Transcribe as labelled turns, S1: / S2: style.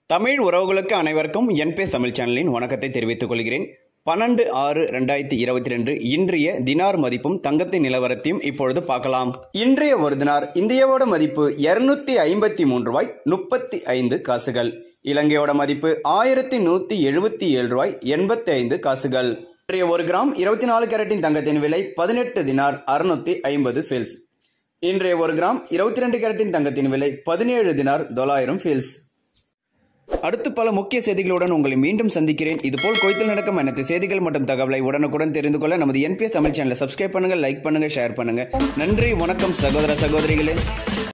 S1: தமிழ் உறவுகளுக்கு அனைவருக்கும் என்பேஸ் தமிழ் சேனலின் வணக்கத்தை தெரிவித்துக் கொள்கிறேன் பன்னெண்டு ஆறு ரெண்டாயிரத்தி இருபத்தி ரெண்டு இன்றைய தினார் மதிப்பும் தங்கத்தின் நிலவரத்தையும் இப்பொழுது பார்க்கலாம் இன்றைய ஒரு தினார் இந்தியாவோட மதிப்பு இருநூத்தி ஐம்பத்தி மூன்று ரூபாய் முப்பத்தி ஐந்து காசுகள் இலங்கையோட மதிப்பு ஆயிரத்தி நூத்தி எழுபத்தி ஏழு ரூபாய் எண்பத்தி ஐந்து காசுகள் இன்றைய ஒரு கிராம் இருபத்தி நாலு கேரட்டின் தங்கத்தின் விலை பதினெட்டு தினார் அறுநூத்தி ஐம்பது ஃபீல்ஸ் இன்றைய ஒரு கிராம் இருபத்தி ரெண்டு கேரட்டின் தங்கத்தின் விலை பதினேழு தினார் தொள்ளாயிரம் ஃபீல்ஸ் அடுத்து பல முக்கிய செய்திகளுடன் உங்களை மீண்டும் சந்திக்கிறேன் இதுபோல் கோயத்தில் நடக்கும் அனைத்து செய்திகள் மற்றும் தகவலை உடனுக்குடன் தெரிந்து கொள்ள நமது என்பிஎஸ் தமிழ் சேனலை சப்ஸ்கிரைப் பண்ணுங்க லைக் பண்ணுங்க ஷேர் பண்ணுங்க நன்றி வணக்கம் சகோதர சகோதரிகளே